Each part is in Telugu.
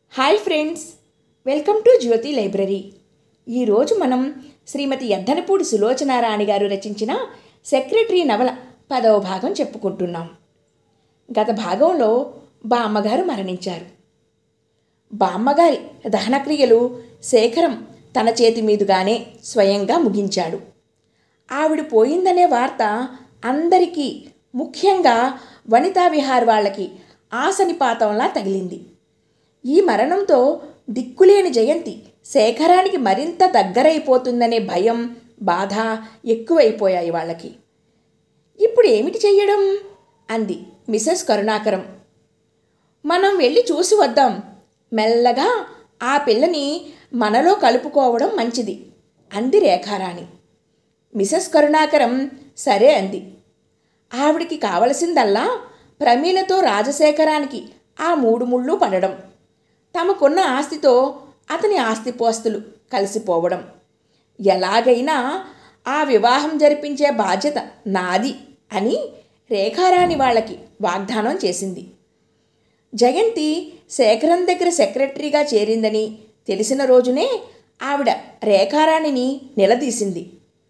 hi friends welcome to Jyothi library ఈరోజు మనం శ్రీమతి ఎద్దనపూడి సులోచనారాణి గారు రచించిన సెక్రటరీ నవల పదవ భాగం చెప్పుకుంటున్నాం గత భాగంలో బామ్మగారు మరణించారు బామ్మగారి దహనక్రియలు శేఖరం తన చేతి మీదుగానే స్వయంగా ముగించాడు ఆవిడ పోయిందనే వార్త అందరికీ ముఖ్యంగా వనితా విహార్ వాళ్ళకి ఆసనిపాతంలా తగిలింది ఈ మరణంతో దిక్కులేని జయంతి శేఖరానికి మరింత దగ్గరైపోతుందనే భయం బాధ ఎక్కువైపోయాయి వాళ్ళకి ఇప్పుడు ఏమిటి చెయ్యడం అంది మిసెస్ కరుణాకరం మనం వెళ్ళి చూసి వద్దాం మెల్లగా ఆ పిల్లని మనలో కలుపుకోవడం మంచిది అంది రేఖారాణి మిసెస్ కరుణాకరం సరే అంది ఆవిడికి కావలసిందల్లా ప్రమీలతో రాజశేఖరానికి ఆ మూడు ముళ్ళు పడడం తమకున్న ఆస్తితో అతని ఆస్తిపోస్తులు కలిసిపోవడం ఎలాగైనా ఆ వివాహం జరిపించే బాధ్యత నాది అని రేఖారాణి వాళ్ళకి వాగ్దానం చేసింది జయంతి శేఖరం దగ్గర సెక్రటరీగా చేరిందని తెలిసిన రోజునే ఆవిడ రేఖారాణిని నిలదీసింది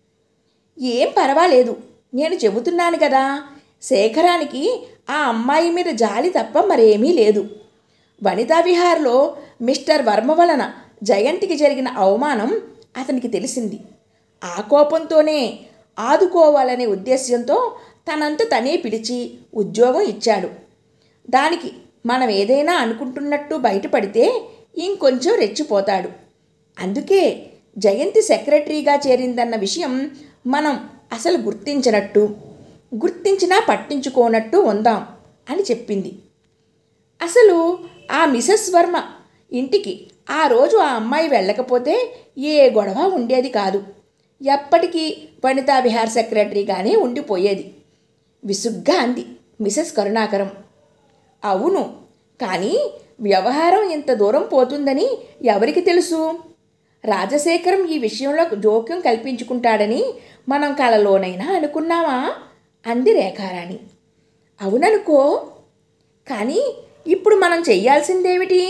ఏం పర్వాలేదు నేను చెబుతున్నాను కదా శేఖరానికి ఆ అమ్మాయి మీద జాలి తప్ప మరేమీ లేదు వనితా విహార్లో మిస్టర్ వర్మ వలన జయంతికి జరిగిన అవమానం అతనికి తెలిసింది ఆ కోపంతోనే ఆదుకోవాలనే ఉద్దేశ్యంతో తనంత తనే పిలిచి ఉద్యోగం ఇచ్చాడు దానికి మనం ఏదైనా అనుకుంటున్నట్టు బయటపడితే ఇంకొంచెం రెచ్చిపోతాడు అందుకే జయంతి సెక్రటరీగా చేరిందన్న విషయం మనం అసలు గుర్తించినట్టు గుర్తించినా పట్టించుకోనట్టు ఉందాం అని చెప్పింది అసలు ఆ మిసెస్ వర్మ ఇంటికి ఆ రోజు ఆ అమ్మాయి వెళ్ళకపోతే ఏ గొడవ ఉండేది కాదు ఎప్పటికీ వనితా విహార్ సెక్రటరీగానే ఉండిపోయేది విసుగ్గా అంది మిసెస్ కరుణాకరం అవును కానీ వ్యవహారం ఇంత దూరం పోతుందని ఎవరికి తెలుసు రాజశేఖరం ఈ విషయంలో జోక్యం కల్పించుకుంటాడని మనం కలలోనైనా అనుకున్నామా అంది రేఖారాణి అవుననుకో కానీ ఇప్పుడు మనం చెయ్యాల్సిందేమిటి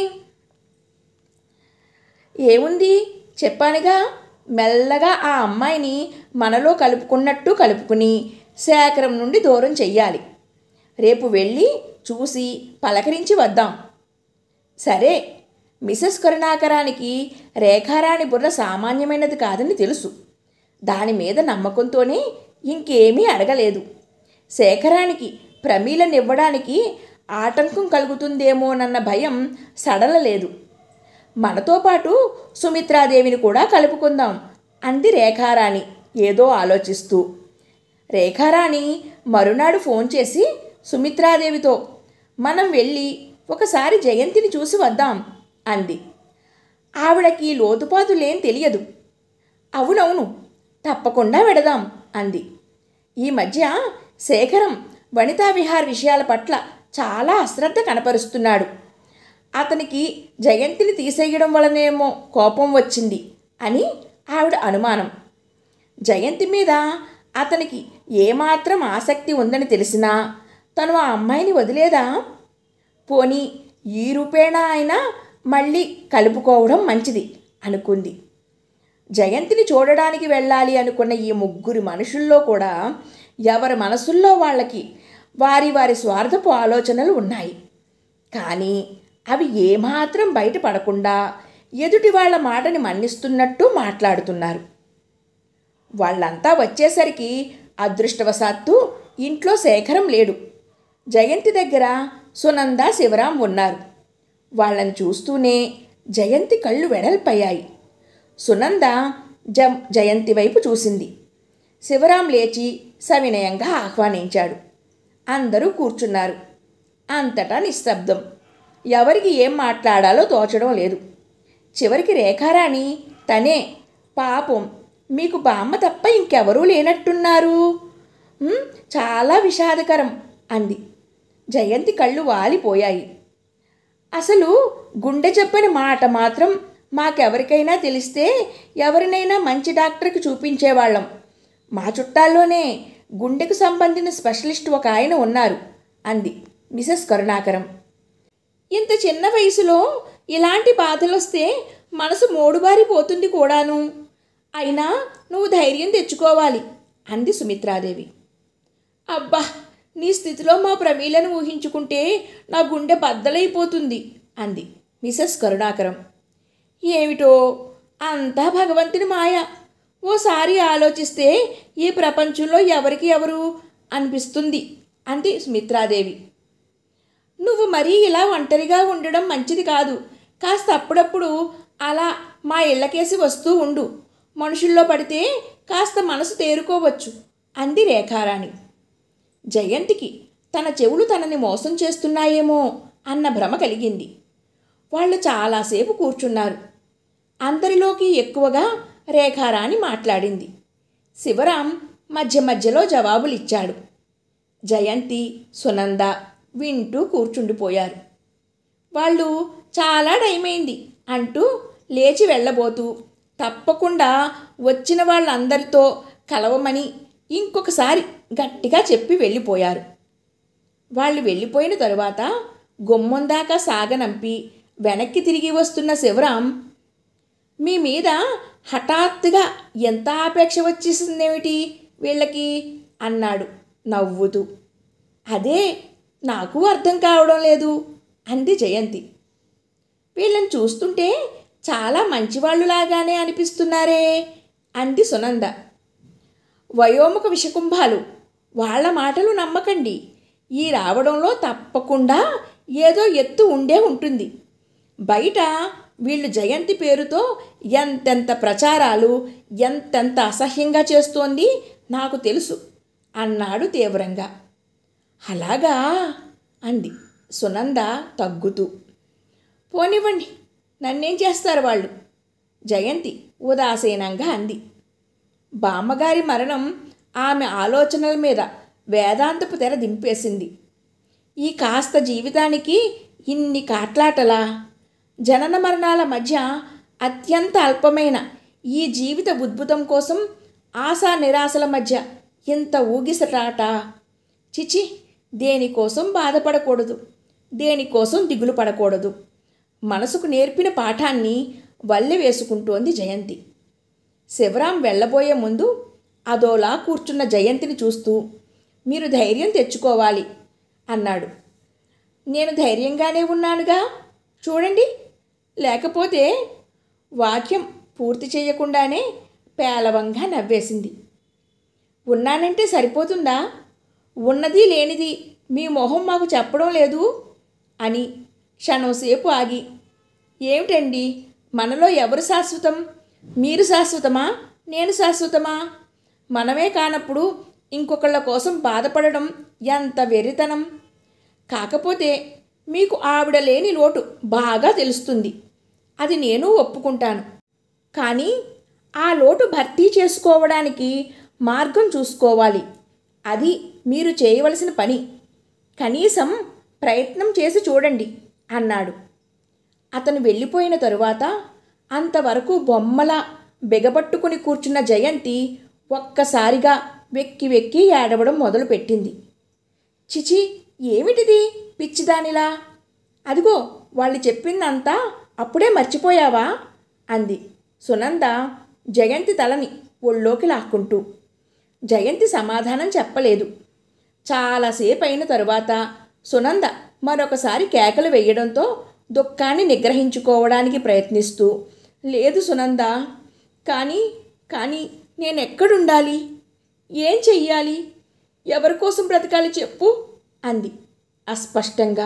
ఏముంది చెప్పానుగా మెల్లగా ఆ అమ్మాయిని మనలో కలుపుకున్నట్టు కలుపుకుని శేఖరం నుండి దూరం చెయ్యాలి రేపు వెళ్ళి చూసి పలకరించి వద్దాం సరే మిసెస్ కరుణాకరానికి రేఖారాణి బుర్ర సామాన్యమైనది కాదని తెలుసు దాని మీద నమ్మకంతోనే ఇంకేమీ అడగలేదు శేఖరానికి ప్రమీలనివ్వడానికి ఆటంకం కలుగుతుందేమోనన్న భయం సడలలేదు మనతో పాటు సుమిత్రాదేవిని కూడా కలుపుకుందాం అంది రేఖారాణి ఏదో ఆలోచిస్తూ రేఖారాణి మరునాడు ఫోన్ చేసి సుమిత్రాదేవితో మనం వెళ్ళి ఒకసారి జయంతిని చూసి వద్దాం అంది ఆవిడకి లోతుపాతులేం తెలియదు అవునవును తప్పకుండా వెడదాం అంది ఈ మధ్య శేఖరం వనితా విహార్ విషయాల పట్ల చాలా అశ్రద్ధ కనపరుస్తున్నాడు అతనికి జయంతిని తీసేయడం వలనేమో కోపం వచ్చింది అని ఆవిడ అనుమానం జయంతి మీద అతనికి ఏమాత్రం ఆసక్తి ఉందని తెలిసినా తను ఆ అమ్మాయిని వదిలేదా పోనీ ఈ రూపేణా అయినా మళ్ళీ కలుపుకోవడం మంచిది అనుకుంది జయంతిని చూడడానికి వెళ్ళాలి అనుకున్న ఈ ముగ్గురు మనుషుల్లో కూడా ఎవరి మనసుల్లో వాళ్ళకి వారి వారి స్వార్థపు ఆలోచనలు ఉన్నాయి కానీ అవి ఏమాత్రం బయటపడకుండా ఎదుటి వాళ్ళ మాటని మన్నిస్తున్నట్టు మాట్లాడుతున్నారు వాళ్ళంతా వచ్చేసరికి అదృష్టవశాత్తు ఇంట్లో శేఖరం లేడు జయంతి దగ్గర సునంద శివరాం ఉన్నారు వాళ్ళని చూస్తూనే జయంతి కళ్ళు వెడల్పయ్యాయి సునంద జ జయంతి వైపు చూసింది శివరాం లేచి సవినయంగా ఆహ్వానించాడు అందరూ కూర్చున్నారు అంతటా నిశ్శబ్దం ఎవరికి ఏం మాట్లాడాలో తోచడం లేదు చివరికి రేఖారాణి తనే పాపం మీకు బామ్మ తప్ప ఇంకెవరూ లేనట్టున్నారు "ఉమ్, చాలా విషాదకరం అంది జయంతి కళ్ళు వాలిపోయాయి అసలు గుండె చెప్పని మాట మాత్రం మాకెవరికైనా తెలిస్తే ఎవరినైనా మంచి డాక్టర్కి చూపించేవాళ్ళం మా చుట్టాల్లోనే గుండెకు సంబంధించిన స్పెషలిస్ట్ ఒక ఆయన ఉన్నారు అంది మిసెస్ కరుణాకరం ఇంత చిన్న వయసులో ఇలాంటి బాధలు వస్తే మనసు మోడుబారిపోతుంది కూడాను అయినా నువ్వు ధైర్యం తెచ్చుకోవాలి అంది సుమిత్రాదేవి అబ్బా నీ స్థితిలో మా ప్రమీలను ఊహించుకుంటే నా గుండె బద్దలైపోతుంది అంది మిసెస్ కరుణాకరం ఏమిటో అంతా భగవంతుని మాయ ఓసారి ఆలోచిస్తే ఈ ప్రపంచంలో ఎవరికి ఎవరు అనిపిస్తుంది అంది సుమిత్రాదేవి నువ్వు మరీ ఇలా ఒంటరిగా ఉండడం మంచిది కాదు కాస్త అప్పుడప్పుడు అలా మా ఇళ్ళకేసి వస్తూ ఉండు మనుషుల్లో పడితే కాస్త మనసు తేరుకోవచ్చు అంది రేఖారాణి జయంతికి తన చెవులు తనని మోసం చేస్తున్నాయేమో అన్న భ్రమ కలిగింది వాళ్ళు చాలాసేపు కూర్చున్నారు అందరిలోకి ఎక్కువగా రేఖారాణి మాట్లాడింది శివరాం మధ్య మధ్యలో జవాబులిచ్చాడు జయంతి సునంద వింటూ కూర్చుండిపోయారు వాళ్ళు చాలా టైం అయింది అంటూ లేచి వెళ్ళబోతూ తప్పకుండా వచ్చిన వాళ్ళందరితో కలవమని ఇంకొకసారి గట్టిగా చెప్పి వెళ్ళిపోయారు వాళ్ళు వెళ్ళిపోయిన తరువాత గుమ్మం దాకా సాగనంపి వెనక్కి తిరిగి వస్తున్న శివరాం మీ మీద హఠాత్తుగా ఎంత ఆపేక్ష వచ్చేసిందేమిటి వీళ్ళకి అన్నాడు నవ్వుతూ అదే నాకు అర్థం కావడం లేదు అంది జయంతి వీళ్ళని చూస్తుంటే చాలా మంచివాళ్ళులాగానే అనిపిస్తున్నారే అంది సునంద వయోముఖ విషకుంభాలు వాళ్ళ మాటలు నమ్మకండి ఈ రావడంలో తప్పకుండా ఏదో ఎత్తు ఉండే ఉంటుంది బయట వీళ్ళు జయంతి పేరుతో ఎంతెంత ప్రచారాలు ఎంతెంత అసహ్యంగా చేస్తోంది నాకు తెలుసు అన్నాడు తీవ్రంగా అలాగా అంది సునంద తగ్గుతూ పోనివ్వండి నన్నేం చేస్తారు వాళ్ళు జయంతి ఉదాసీనంగా అంది బామ్మగారి మరణం ఆమె ఆలోచనల మీద వేదాంతపు తెర దింపేసింది ఈ కాస్త జీవితానికి ఇన్ని కాట్లాటలా జనన మరణాల మధ్య అత్యంత అల్పమైన ఈ జీవిత ఉద్భుతం కోసం ఆశా నిరాశల మధ్య ఇంత ఊగిసటాట చిచి దేనికోసం బాధపడకూడదు దేనికోసం దిగులు పడకూడదు మనసుకు నేర్పిన పాఠాన్ని వల్లె వేసుకుంటోంది జయంతి శివరాం వెళ్ళబోయే ముందు అదోలా కూర్చున్న జయంతిని చూస్తూ మీరు ధైర్యం తెచ్చుకోవాలి అన్నాడు నేను ధైర్యంగానే ఉన్నానుగా చూడండి లేకపోతే వాక్యం పూర్తి చేయకుండానే పేలవంగా నవ్వేసింది ఉన్నానంటే సరిపోతుందా ఉన్నది లేనిది మీ మొహం మాకు చెప్పడం లేదు అని క్షణంసేపు ఆగి ఏమిటండి మనలో ఎవరు శాశ్వతం మీరు శాశ్వతమా నేను శాశ్వతమా మనమే కానప్పుడు ఇంకొకళ్ళ కోసం బాధపడడం ఎంత వెర్రితనం కాకపోతే మీకు ఆవిడ లేని లోటు బాగా తెలుస్తుంది అది నేను ఒప్పుకుంటాను కానీ ఆ లోటు భర్తీ చేసుకోవడానికి మార్గం చూసుకోవాలి అది మీరు చేయవలసిన పని కనీసం ప్రయత్నం చేసి చూడండి అన్నాడు అతను వెళ్ళిపోయిన తరువాత అంతవరకు బొమ్మల బెగబట్టుకుని కూర్చున్న జయంతి ఒక్కసారిగా వెక్కి వెక్కి ఏడవడం మొదలుపెట్టింది చిచి ఏమిటిది పిచ్చిదానిలా అదిగో వాళ్ళు చెప్పిందంతా అప్పుడే మర్చిపోయావా అంది సునంద జయంతి తలని ఒళ్ళోకి లాక్కుంటూ జయంతి సమాధానం చెప్పలేదు చాలాసేపు అయిన తరువాత సునంద మరొకసారి కేకలు వేయడంతో దుఃఖాన్ని నిగ్రహించుకోవడానికి ప్రయత్నిస్తూ లేదు సునంద కానీ కానీ నేను ఎక్కడుండాలి ఏం చెయ్యాలి ఎవరి కోసం బ్రతకాలి చెప్పు అంది అస్పష్టంగా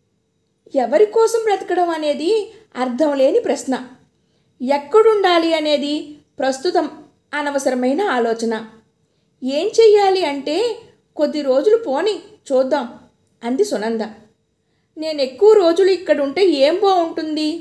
ఎవరి కోసం బ్రతకడం అనేది అర్థం లేని ప్రశ్న ఎక్కడుండాలి అనేది ప్రస్తుతం అనవసరమైన ఆలోచన ఏం చెయ్యాలి అంటే కొద్ది రోజులు పోని చూద్దాం అంది సునంద నేను ఎక్కువ రోజులు ఇక్కడ ఉంటే ఏం బాగుంటుంది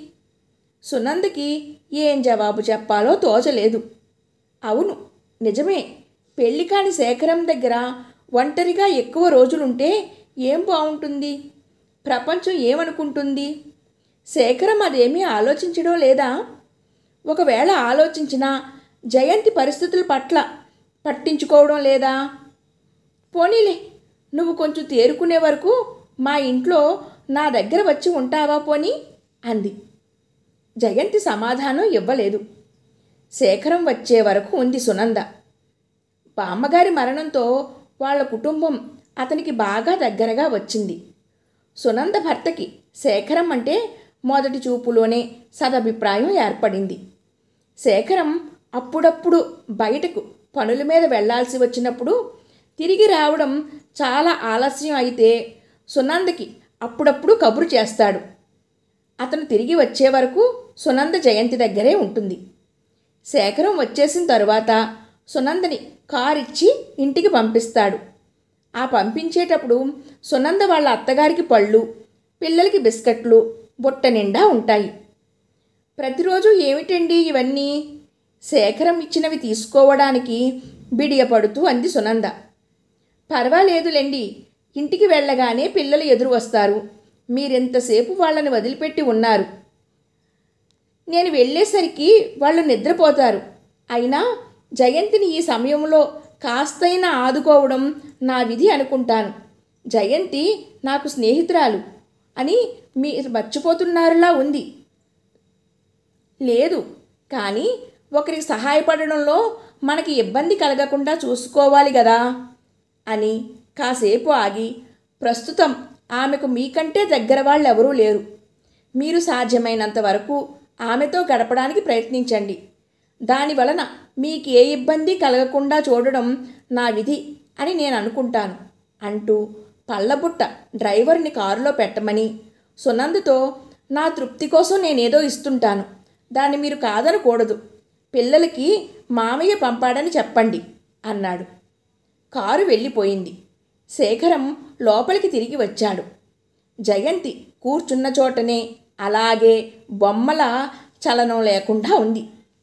సునందకి ఏం జవాబు చెప్పాలో తోచలేదు అవును నిజమే పెళ్లి కాని శేఖరం దగ్గర ఒంటరిగా ఎక్కువ రోజులుంటే ఏం బాగుంటుంది ప్రపంచం ఏమనుకుంటుంది శేఖరం అదేమీ ఆలోచించడం లేదా ఒకవేళ ఆలోచించినా జయంతి పరిస్థితుల పట్ల పట్టించుకోవడం లేదా పోనీలే నువ్వు కొంచెం తేరుకునే వరకు మా ఇంట్లో నా దగ్గర వచ్చి ఉంటావా పోని అంది జయంతి సమాధానం ఇవ్వలేదు శేఖరం వచ్చే వరకు ఉంది సునంద బామ్మగారి మరణంతో వాళ్ళ కుటుంబం అతనికి బాగా దగ్గరగా వచ్చింది సునంద భర్తకి శేఖరం అంటే మొదటి చూపులోనే సదభిప్రాయం ఏర్పడింది శేఖరం అప్పుడప్పుడు బయటకు పనుల మీద వెళ్ళాల్సి వచ్చినప్పుడు తిరిగి రావడం చాలా ఆలస్యం అయితే సునందకి అప్పుడప్పుడు కబురు చేస్తాడు అతను తిరిగి వచ్చే వరకు సునంద జయంతి దగ్గరే ఉంటుంది శేఖరం వచ్చేసిన తరువాత సునందని కారిచ్చి ఇంటికి పంపిస్తాడు ఆ పంపించేటప్పుడు సునంద వాళ్ళ అత్తగారికి పళ్ళు పిల్లలకి బిస్కెట్లు బుట్ట నిండా ఉంటాయి ప్రతిరోజు ఏమిటండి ఇవన్నీ శేఖరం ఇచ్చినవి తీసుకోవడానికి బిడియపడుతూ అంది సునంద పర్వాలేదులేండి ఇంటికి వెళ్ళగానే పిల్లలు ఎదురు వస్తారు మీరెంతసేపు వాళ్ళని వదిలిపెట్టి ఉన్నారు నేను వెళ్ళేసరికి వాళ్ళు నిద్రపోతారు అయినా జయంతిని ఈ సమయంలో కాస్తైనా ఆదుకోవడం నా విధి అనుకుంటాను జయంతి నాకు స్నేహితురాలు అని మీరు మర్చిపోతున్నారులా ఉంది లేదు కానీ ఒకరికి సహాయపడడంలో మనకి ఇబ్బంది కలగకుండా చూసుకోవాలి కదా అని కాసేపు ఆగి ప్రస్తుతం ఆమెకు మీకంటే దగ్గర వాళ్ళు ఎవరూ లేరు మీరు సాధ్యమైనంత వరకు ఆమెతో గడపడానికి ప్రయత్నించండి దాని వలన మీకు ఏ ఇబ్బంది కలగకుండా చూడడం నా విధి అని నేను అనుకుంటాను అంటూ పళ్ళబుట్ట డ్రైవర్ని కారులో పెట్టమని సునందుతో నా తృప్తి కోసం నేనేదో ఇస్తుంటాను దాన్ని మీరు కాదనకూడదు పిల్లలకి మామయ్య పంపాడని చెప్పండి అన్నాడు కారు వెళ్ళిపోయింది శేఖరం లోపలికి తిరిగి వచ్చాడు జయంతి కూర్చున్న చోటనే అలాగే బొమ్మల చలనం లేకుండా ఉంది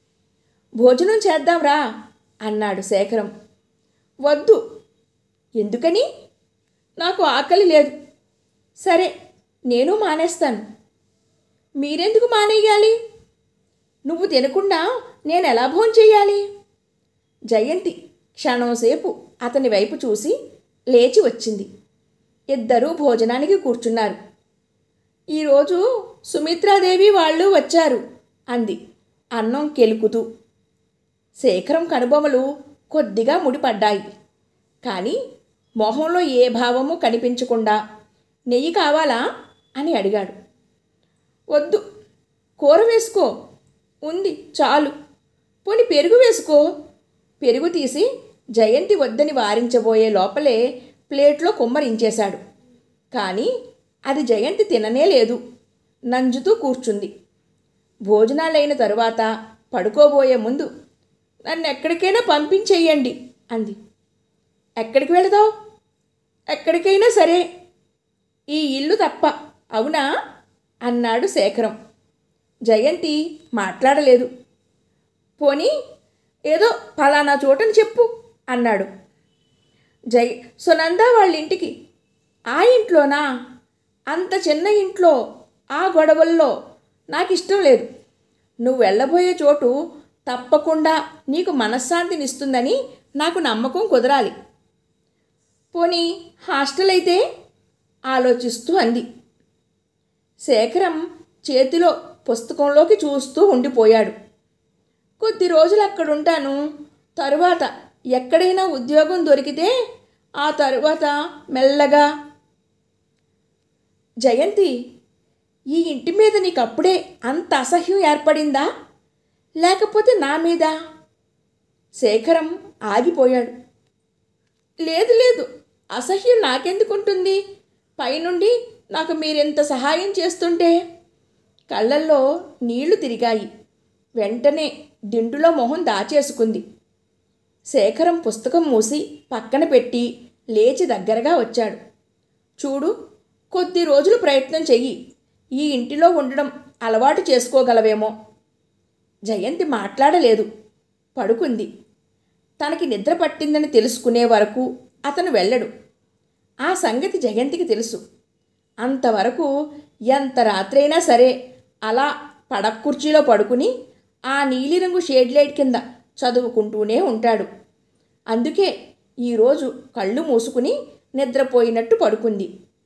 భోజనం చేద్దాంరా అన్నాడు శేఖరం వద్దు ఎందుకని నాకు ఆకలి లేదు సరే నేను మానేస్తాను మీరెందుకు మానేయాలి నువ్వు తినకుండా నేను ఎలా భోంచేయాలి జయంతి క్షణంసేపు అతని వైపు చూసి లేచి వచ్చింది ఇద్దరూ భోజనానికి కూర్చున్నారు ఈరోజు సుమిత్రాదేవి వాళ్ళు వచ్చారు అంది అన్నం కెలుకుతూ శేఖరం కనుబొమలు కొద్దిగా ముడిపడ్డాయి కానీ మొహంలో ఏ భావము కనిపించకుండా నెయ్యి కావాలా అని అడిగాడు వద్దు కూర వేసుకో ఉంది చాలు పోని పెరుగు వేసుకో పెరుగు తీసి జయంతి వద్దని వారించబోయే లోపలే ప్లేట్లో కుమ్మరించేశాడు కానీ అది జయంతి తిననే లేదు నంజుతూ కూర్చుంది భోజనాలైన తరువాత పడుకోబోయే ముందు నన్ను ఎక్కడికైనా పంపించేయండి అంది ఎక్కడికి వెళదావు ఎక్కడికైనా సరే ఈ ఇల్లు తప్ప అవునా అన్నాడు శేఖరం జయంతి మాట్లాడలేదు పోనీ ఏదో ఫలానా చోటని చెప్పు అన్నాడు జై సునంద వాళ్ళ ఇంటికి ఆ ఇంట్లోనా అంత చిన్న ఇంట్లో ఆ గొడవల్లో నాకు ఇష్టం లేదు నువ్వు వెళ్ళబోయే చోటు తప్పకుండా నీకు మనశ్శాంతినిస్తుందని నాకు నమ్మకం కుదరాలి పోనీ హాస్టల్ అయితే ఆలోచిస్తూ అంది శేఖరం చేతిలో పుస్తకంలోకి చూస్తూ ఉండిపోయాడు కొద్ది రోజులు అక్కడుంటాను తరువాత ఎక్కడైనా ఉద్యోగం దొరికితే ఆ తరువాత మెల్లగా జయంతి ఈ ఇంటి మీద నీకు అప్పుడే అంత అసహ్యం ఏర్పడిందా లేకపోతే నా మీద శేఖరం ఆగిపోయాడు లేదు లేదు అసహ్యం నాకెందుకుంటుంది పైనుండి నాకు మీరెంత సహాయం చేస్తుంటే కళ్ళల్లో నీళ్లు తిరిగాయి వెంటనే దిండులో మొహం దాచేసుకుంది శేఖరం పుస్తకం మూసి పక్కన పెట్టి లేచి దగ్గరగా వచ్చాడు చూడు కొద్ది రోజులు ప్రయత్నం చెయ్యి ఈ ఇంటిలో ఉండడం అలవాటు చేసుకోగలవేమో జయంతి మాట్లాడలేదు పడుకుంది తనకి నిద్ర పట్టిందని తెలుసుకునే వరకు అతను వెళ్ళడు ఆ సంగతి జయంతికి తెలుసు అంతవరకు ఎంత రాత్రైనా సరే అలా పడక కుర్చీలో పడుకుని ఆ నీలిరంగు షేడ్ లైట్ కింద చదువుకుంటూనే ఉంటాడు అందుకే ఈరోజు కళ్ళు మూసుకుని నిద్రపోయినట్టు పడుకుంది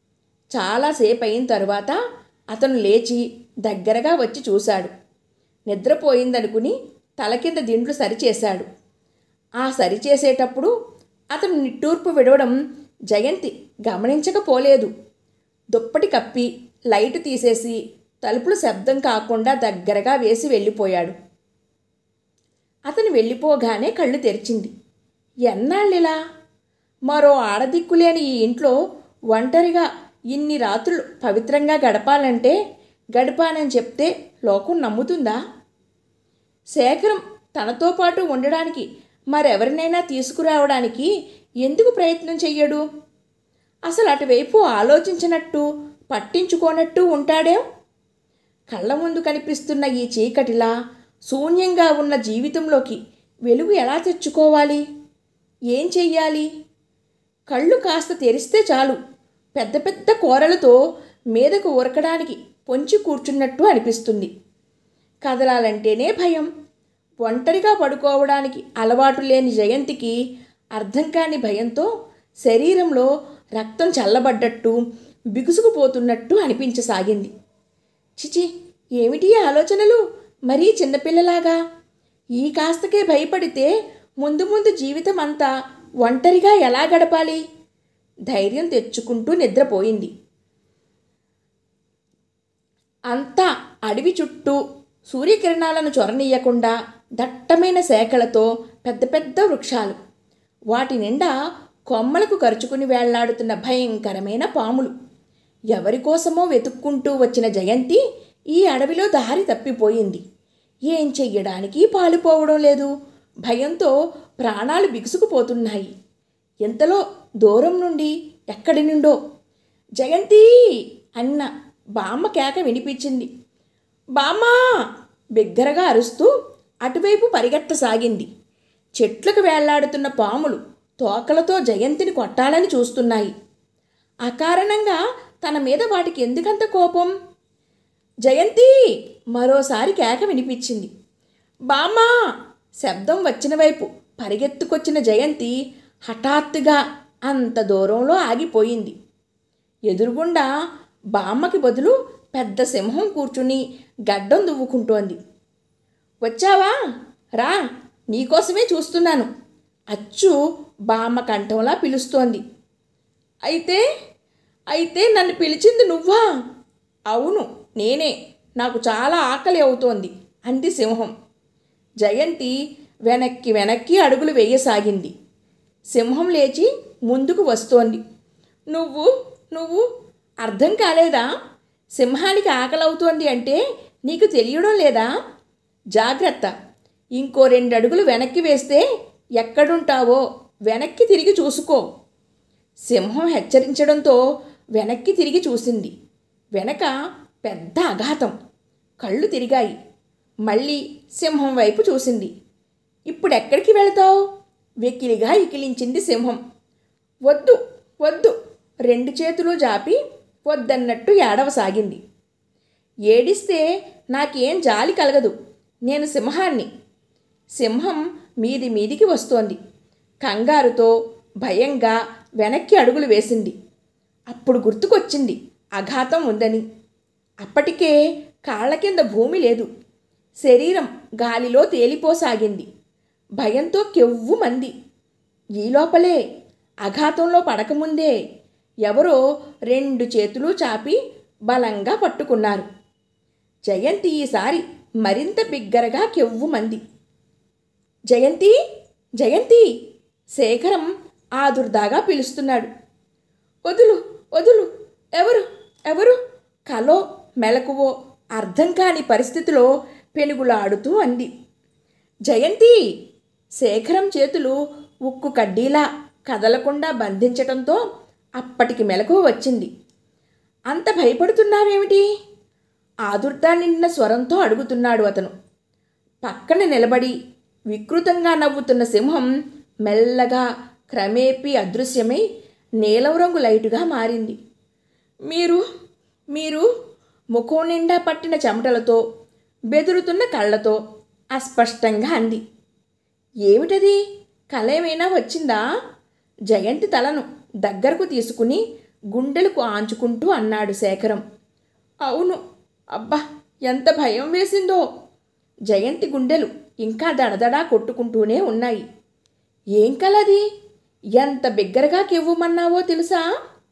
చాలాసేపు అయిన తరువాత అతను లేచి దగ్గరగా వచ్చి చూశాడు నిద్రపోయిందనుకుని తల కింద దిండ్లు సరిచేశాడు ఆ సరిచేసేటప్పుడు అతను నిట్టూర్పు విడవడం జయంతి గమనించకపోలేదు దుప్పటి కప్పి లైట్ తీసేసి తలుపులు శబ్దం కాకుండా దగ్గరగా వేసి వెళ్ళిపోయాడు అతను వెళ్ళిపోగానే కళ్ళు తెరిచింది ఎన్నాళ్ళిలా మరో ఆడదిక్కులేని ఈ ఇంట్లో ఒంటరిగా ఇన్ని రాత్రులు పవిత్రంగా గడపాలంటే గడిపానని చెప్తే లోకం నమ్ముతుందా శేఖరం తనతో పాటు ఉండడానికి మరెవరినైనా తీసుకురావడానికి ఎందుకు ప్రయత్నం చెయ్యడు అసలు అటువైపు ఆలోచించినట్టు పట్టించుకోనట్టు ఉంటాడేం కళ్ళ ముందు కనిపిస్తున్న ఈ చీకటిలా శూన్యంగా ఉన్న జీవితంలోకి వెలుగు ఎలా తెచ్చుకోవాలి ఏం చెయ్యాలి కళ్ళు కాస్త తెరిస్తే చాలు పెద్ద పెద్ద కూరలతో మీదకు ఉరకడానికి పొంచి కూర్చున్నట్టు అనిపిస్తుంది కదలాలంటేనే భయం ఒంటరిగా పడుకోవడానికి అలవాటు లేని జయంతికి అర్థం కాని భయంతో శరీరంలో రక్తం చల్లబడ్డట్టు బిగుసుకుపోతున్నట్టు అనిపించసాగింది చిచి ఏమిటి ఈ ఆలోచనలు మరీ చిన్నపిల్లలాగా ఈ కాస్తకే భయపడితే ముందు ముందు జీవితం అంతా ఒంటరిగా ఎలా గడపాలి ధైర్యం తెచ్చుకుంటూ నిద్రపోయింది అంతా అడవి చుట్టూ సూర్యకిరణాలను చొరనీయకుండా దట్టమైన శాఖలతో పెద్ద పెద్ద వృక్షాలు వాటి నిండా కొమ్మలకు కరుచుకుని వేళ్లాడుతున్న భయంకరమైన పాములు ఎవరి కోసమో వెతుక్కుంటూ వచ్చిన జయంతి ఈ అడవిలో దారి తప్పిపోయింది ఏం చెయ్యడానికి పాలుపోవడం లేదు భయంతో ప్రాణాలు బిగుసుకుపోతున్నాయి ఎంతలో దూరం నుండి ఎక్కడి నుండో జయంతి అన్న బామ్మ కేక వినిపించింది బామ్మా బిగ్గరగా అరుస్తూ అటువైపు పరిగెత్తసాగింది చెట్లకు వేళ్లాడుతున్న పాములు తోకలతో జయంతిని కొట్టాలని చూస్తున్నాయి అకారణంగా తన మీద వాటికి ఎందుకంత కోపం జయంతి మరోసారి కేక వినిపించింది బామ్మా శబ్దం వచ్చిన వైపు పరిగెత్తుకొచ్చిన జయంతి హఠాత్తుగా అంత దూరంలో ఆగిపోయింది ఎదురుగుండా బామ్మకి బదులు పెద్ద సింహం కూర్చుని గడ్డం దువ్వుకుంటోంది వచ్చావా రా నీకోసమే చూస్తున్నాను అచ్చు బామ్మ కంఠంలా పిలుస్తోంది అయితే అయితే నన్ను పిలిచింది నువ్వా అవును నేనే నాకు చాలా ఆకలి అవుతోంది అంది సింహం జయంతి వెనక్కి వెనక్కి అడుగులు వేయసాగింది సింహం లేచి ముందుకు వస్తోంది నువ్వు నువ్వు అర్థం కాలేదా సింహానికి ఆకలవుతోంది అంటే నీకు తెలియడం లేదా జాగ్రత్త ఇంకో రెండు అడుగులు వెనక్కి వేస్తే ఎక్కడుంటావో వెనక్కి తిరిగి చూసుకో సింహం హెచ్చరించడంతో వెనక్కి తిరిగి చూసింది వెనక పెద్ద అఘాతం కళ్ళు తిరిగాయి మళ్ళీ సింహం వైపు చూసింది ఇప్పుడు ఎక్కడికి వెళతావు వెకిలిగా ఇకిలించింది సింహం వద్దు వద్దు రెండు చేతులు జాపి వద్దన్నట్టు ఏడవసాగింది ఏడిస్తే నాకేం జాలి కలగదు నేను సింహాన్ని సింహం మీది మీదికి వస్తోంది కంగారుతో భయంగా వెనక్కి అడుగులు వేసింది అప్పుడు గుర్తుకొచ్చింది అఘాతం ఉందని అప్పటికే కాళ్ళ కింద భూమి లేదు శరీరం గాలిలో తేలిపోసాగింది భయంతో కెవ్వు మంది ఈ లోపలే అఘాతంలో పడకముందే ఎవరో రెండు చేతులు చాపి బలంగా పట్టుకున్నారు జయంతి ఈసారి మరింత బిగ్గరగా కెవ్వు మంది జయంతి జయంతి శేఖరం ఆదుర్దాగా పిలుస్తున్నాడు వదులు వదులు ఎవరు ఎవరు కలో మెలకువో అర్థం కాని పరిస్థితిలో పెనుగులాడుతూ అంది జయంతి శేఖరం చేతులు ఉక్కు కడ్డీలా కదలకుండా బంధించటంతో అప్పటికి మెలకువ వచ్చింది అంత భయపడుతున్నావేమిటి ఆదుర్దా నిండిన స్వరంతో అడుగుతున్నాడు అతను పక్కన నిలబడి వికృతంగా నవ్వుతున్న సింహం మెల్లగా క్రమేపీ అదృశ్యమై నీలం రంగు లైటుగా మారింది మీరు మీరు ముఖం నిండా పట్టిన చెమటలతో బెదురుతున్న కళ్ళతో అస్పష్టంగా అంది ఏమిటది కళ ఏమైనా వచ్చిందా జయంతి తలను దగ్గరకు తీసుకుని గుండెలకు ఆంచుకుంటూ అన్నాడు శేఖరం అవును అబ్బా ఎంత భయం వేసిందో జయంతి గుండెలు ఇంకా దడదడా కొట్టుకుంటూనే ఉన్నాయి ఏం కలది ఎంత బిగ్గరగా కెవ్వుమన్నావో తెలుసా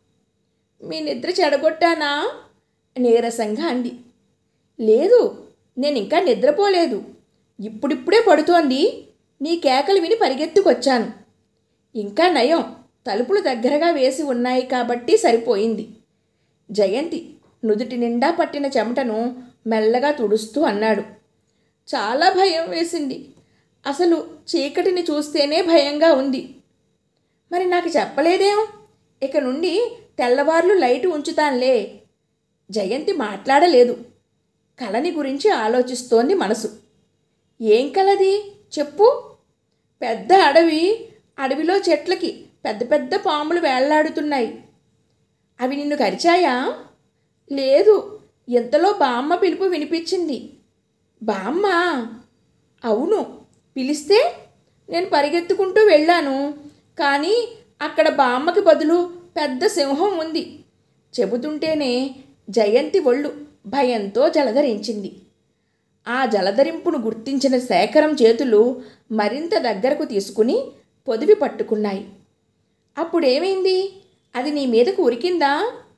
మీ నిద్ర చెడగొట్టానా నీరసంగా అంది లేదు నేను ఇంకా నిద్రపోలేదు ఇప్పుడిప్పుడే పడుతోంది నీ కేకలు విని పరిగెత్తుకొచ్చాను ఇంకా నయం తలుపులు దగ్గరగా వేసి ఉన్నాయి కాబట్టి సరిపోయింది జయంతి నుదుటి నిండా పట్టిన చెమటను మెల్లగా తుడుస్తూ అన్నాడు చాలా భయం వేసింది అసలు చీకటిని చూస్తేనే భయంగా ఉంది మరి నాకు చెప్పలేదేం ఇక నుండి తెల్లవార్లు లైటు ఉంచుతానులే జయంతి మాట్లాడలేదు కళని గురించి ఆలోచిస్తోంది మనసు ఏం కలది చెప్పు పెద్ద అడవి అడవిలో చెట్లకి పెద్ద పెద్ద పాములు వేళ్లాడుతున్నాయి అవి నిన్ను కరిచాయా లేదు ఇంతలో బామ్మ పిలుపు వినిపించింది బామ్మ అవును పిలిస్తే నేను పరిగెత్తుకుంటూ వెళ్ళాను కానీ అక్కడ బామ్మకి బదులు పెద్ద సింహం ఉంది చెబుతుంటేనే జయంతి ఒళ్ళు భయంతో జలధరించింది ఆ జలధరింపును గుర్తించిన శేఖరం చేతులు మరింత దగ్గరకు తీసుకుని పొదివి పట్టుకున్నాయి అప్పుడేమైంది అది నీ మీదకు ఉరికిందా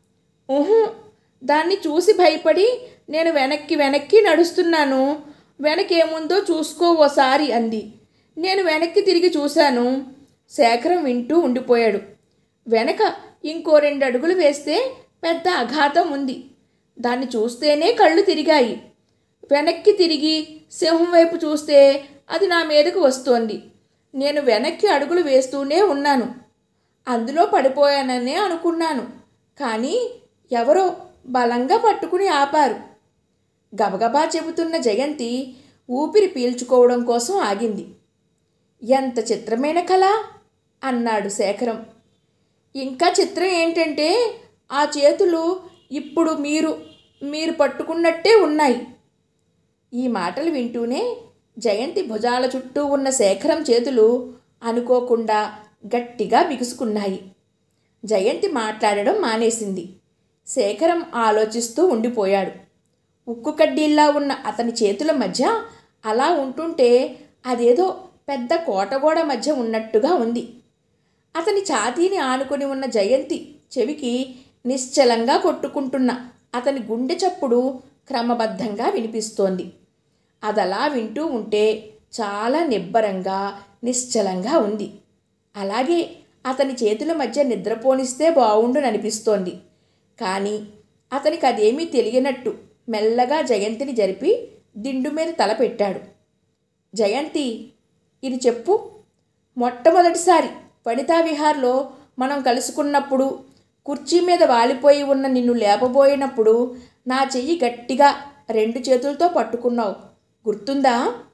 ఊహు దాన్ని చూసి భయపడి నేను వెనక్కి వెనక్కి నడుస్తున్నాను వెనకేముందో చూసుకో ఓసారి అంది నేను వెనక్కి తిరిగి చూశాను శేఖరం వింటూ ఉండిపోయాడు వెనక ఇంకో రెండు అడుగులు వేస్తే పెద్ద అఘాతం ఉంది దాన్ని చూస్తేనే కళ్ళు తిరిగాయి వెనక్కి తిరిగి సింహం వైపు చూస్తే అది నా మీదకు వస్తోంది నేను వెనక్కి అడుగులు వేస్తూనే ఉన్నాను అందులో పడిపోయాననే అనుకున్నాను కానీ ఎవరో బలంగా పట్టుకుని ఆపారు గబగబా చెబుతున్న జయంతి ఊపిరి పీల్చుకోవడం కోసం ఆగింది ఎంత చిత్రమైన కళ అన్నాడు శేఖరం ఇంకా చిత్రం ఏంటంటే ఆ చేతులు ఇప్పుడు మీరు మీరు పట్టుకున్నట్టే ఉన్నాయి ఈ మాటలు వింటూనే జయంతి భుజాల చుట్టూ ఉన్న శేఖరం చేతులు అనుకోకుండా గట్టిగా బిగుసుకున్నాయి జయంతి మాట్లాడడం మానేసింది శేఖరం ఆలోచిస్తూ ఉండిపోయాడు ఉక్కు కడ్డీల్లా ఉన్న అతని చేతుల మధ్య అలా ఉంటుంటే అదేదో పెద్ద కోటగోడ మధ్య ఉన్నట్టుగా ఉంది అతని ఛాతీని ఆనుకొని ఉన్న జయంతి చెవికి నిశ్చలంగా కొట్టుకుంటున్న అతని గుండె చప్పుడు క్రమబద్ధంగా వినిపిస్తోంది అదలా వింటూ ఉంటే చాలా నిబ్బరంగా నిశ్చలంగా ఉంది అలాగే అతని చేతుల మధ్య నిద్రపోనిస్తే బావుండుననిపిస్తోంది కానీ అతనికి అదేమీ తెలియనట్టు మెల్లగా జయంతిని జరిపి దిండు మీద తల పెట్టాడు జయంతి ఇది చెప్పు మొట్టమొదటిసారి వనితా విహార్లో మనం కలుసుకున్నప్పుడు కుర్చీ మీద వాలిపోయి ఉన్న నిన్ను లేపబోయినప్పుడు నా చెయ్యి గట్టిగా రెండు చేతులతో పట్టుకున్నావు గుర్తుందా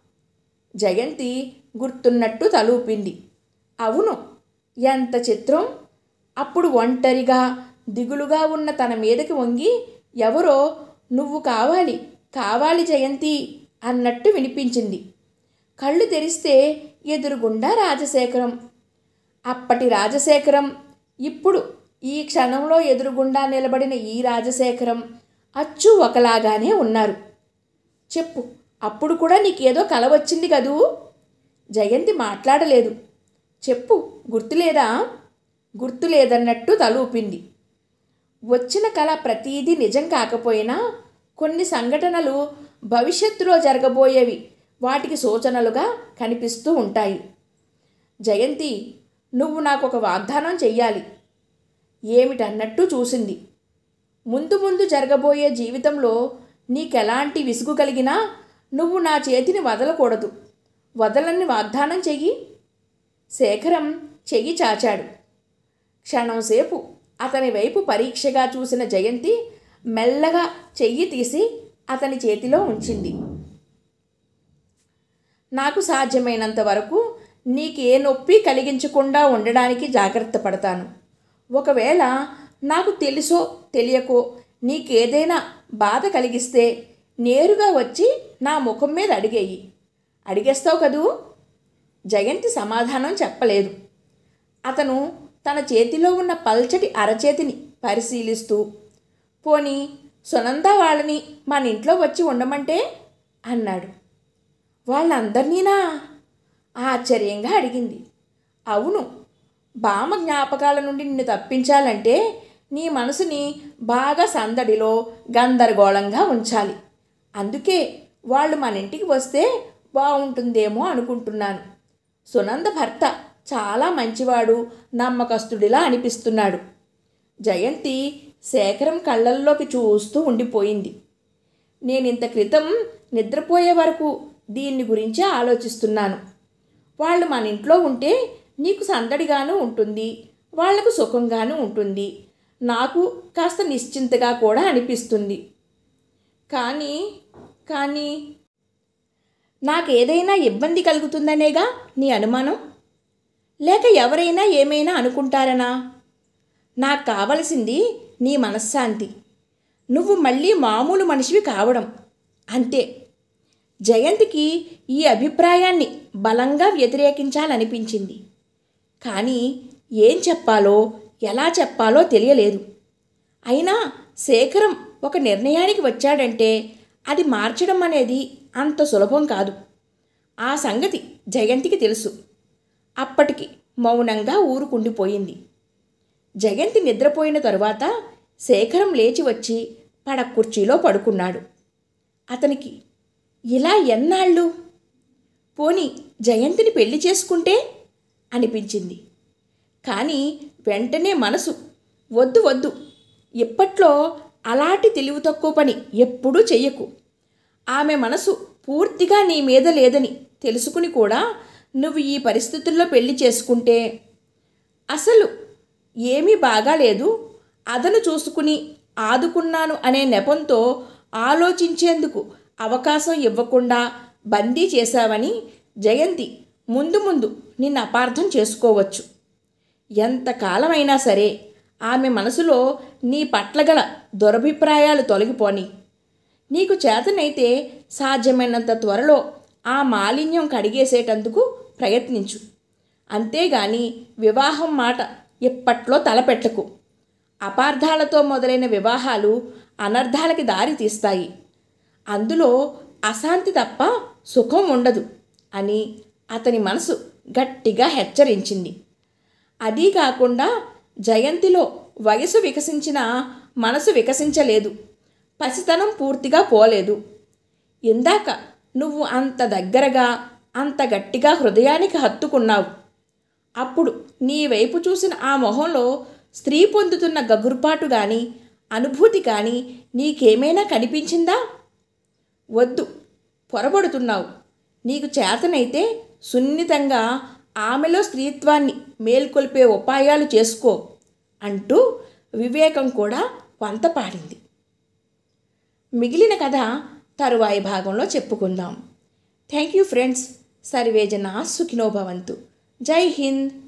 జయంతి గుర్తున్నట్టు తలూపింది అవును ఎంత చిత్రం అప్పుడు ఒంటరిగా దిగులుగా ఉన్న తన మీదకి వంగి ఎవరో నువ్వు కావాలి కావాలి జయంతి అన్నట్టు వినిపించింది కళ్ళు తెరిస్తే ఎదురుగుండా రాజశేఖరం అప్పటి రాజశేఖరం ఇప్పుడు ఈ క్షణంలో ఎదురుగుండా నిలబడిన ఈ రాజశేఖరం అచ్చు ఒకలాగానే ఉన్నారు చెప్పు అప్పుడు కూడా నీకేదో కల వచ్చింది కదూ జయంతి మాట్లాడలేదు చెప్పు గుర్తులేదా గుర్తులేదన్నట్టు తలూపింది వచ్చిన కళ ప్రతీదీ నిజం కాకపోయినా కొన్ని సంఘటనలు భవిష్యత్తులో జరగబోయేవి వాటికి సూచనలుగా కనిపిస్తూ ఉంటాయి జయంతి నువ్వు నాకు ఒక వాగ్దానం చెయ్యాలి ఏమిటన్నట్టు చూసింది ముందు ముందు జరగబోయే జీవితంలో నీకెలాంటి విసుగు కలిగినా నువ్వు నా చేతిని వదలకూడదు వదలని వాగ్దానం చెయ్యి శేఖరం చెయ్యి చాచాడు క్షణంసేపు అతని వైపు పరీక్షగా చూసిన జయంతి మెల్లగా చెయ్యి తీసి అతని చేతిలో ఉంచింది నాకు సాధ్యమైనంత వరకు నీకే నొప్పి కలిగించకుండా ఉండడానికి జాగ్రత్త పడతాను ఒకవేళ నాకు తెలుసో తెలియకో నీకేదైనా బాధ కలిగిస్తే నేరుగా వచ్చి నా ముఖం మీద అడిగేయి అడిగేస్తావు కదూ జయంతి సమాధానం చెప్పలేదు అతను తన చేతిలో ఉన్న పల్చటి అరచేతిని పరిశీలిస్తూ పోనీ సునంద వాళ్ళని మన ఇంట్లో వచ్చి ఉండమంటే అన్నాడు వాళ్ళందరినీనా ఆశ్చర్యంగా అడిగింది అవును బామ జ్ఞాపకాల నుండి నిన్ను తప్పించాలంటే నీ మనసుని బాగా సందడిలో గందరగోళంగా ఉంచాలి అందుకే వాళ్ళు మన ఇంటికి వస్తే బాగుంటుందేమో అనుకుంటున్నాను సునంద భర్త చాలా మంచివాడు నమ్మకస్తుడిలా అనిపిస్తున్నాడు జయంతి శేఖరం కళ్ళల్లోకి చూస్తూ ఉండిపోయింది నేనింత క్రితం నిద్రపోయే వరకు దీన్ని గురించే ఆలోచిస్తున్నాను వాళ్ళు మన ఇంట్లో ఉంటే నీకు సందడిగాను ఉంటుంది వాళ్లకు సుఖంగాను ఉంటుంది నాకు కాస్త నిశ్చింతగా కూడా అనిపిస్తుంది కానీ కానీ నాకేదైనా ఇబ్బంది కలుగుతుందనేగా నీ అనుమానం లేక ఎవరైనా ఏమైనా అనుకుంటారనా నాకు కావలసింది నీ మనశ్శాంతి నువ్వు మళ్ళీ మామూలు మనిషివి కావడం అంతే జయంతికి ఈ అభిప్రాయాన్ని బలంగా వ్యతిరేకించాలనిపించింది కానీ ఏం చెప్పాలో ఎలా చెప్పాలో తెలియలేదు అయినా శేఖరం ఒక నిర్ణయానికి వచ్చాడంటే అది మార్చడం అనేది అంత సులభం కాదు ఆ సంగతి జయంతికి తెలుసు అప్పటికి మౌనంగా ఊరుకుండిపోయింది జయంతి నిద్రపోయిన తరువాత శేఖరం లేచి వచ్చి పడ కుర్చీలో పడుకున్నాడు అతనికి ఇలా ఎన్నాళ్ళు పోని జయంతిని పెళ్లి చేసుకుంటే అనిపించింది కానీ వెంటనే మనసు వద్దు వద్దు ఇప్పట్లో అలాంటి తెలివి తక్కువ పని ఎప్పుడూ చెయ్యకు ఆమె మనసు పూర్తిగా నీ మీద లేదని తెలుసుకుని కూడా నువ్వు ఈ పరిస్థితుల్లో పెళ్లి చేసుకుంటే అసలు ఏమీ బాగాలేదు అదను చూసుకుని ఆదుకున్నాను అనే నెపంతో ఆలోచించేందుకు అవకాశం ఇవ్వకుండా బందీ చేశావని జయంతి ముందు ముందు నిన్ను అపార్థం చేసుకోవచ్చు ఎంతకాలమైనా సరే ఆమె మనసులో నీ పట్ల గల దురభిప్రాయాలు తొలగిపోని నీకు చేతనైతే సాధ్యమైనంత త్వరలో ఆ మాలిన్యం కడిగేసేటందుకు ప్రయత్నించు అంతేగాని వివాహం మాట ఇప్పట్లో తలపెట్టకు అపార్థాలతో మొదలైన వివాహాలు అనర్థాలకి దారి తీస్తాయి అందులో అశాంతి తప్ప సుఖం ఉండదు అని అతని మనసు గట్టిగా హెచ్చరించింది అదీ కాకుండా జయంతిలో వయసు వికసించిన మనసు వికసించలేదు పసితనం పూర్తిగా పోలేదు ఇందాక నువ్వు అంత దగ్గరగా అంత గట్టిగా హృదయానికి హత్తుకున్నావు అప్పుడు నీ వైపు చూసిన ఆ మొహంలో స్త్రీ పొందుతున్న గగుర్పాటు కానీ అనుభూతి కానీ నీకేమైనా కనిపించిందా వద్దు పొరబడుతున్నావు నీకు చేతనైతే సున్నితంగా ఆమెలో స్త్రీత్వాన్ని మేల్కొల్పే ఉపాయాలు చేసుకో అంటూ వివేకం కూడా వంత పాడింది మిగిలిన కథ తరువాయి భాగంలో చెప్పుకుందాం థ్యాంక్ యూ ఫ్రెండ్స్ సర్వేజన సుఖినో భవంతు జై హింద్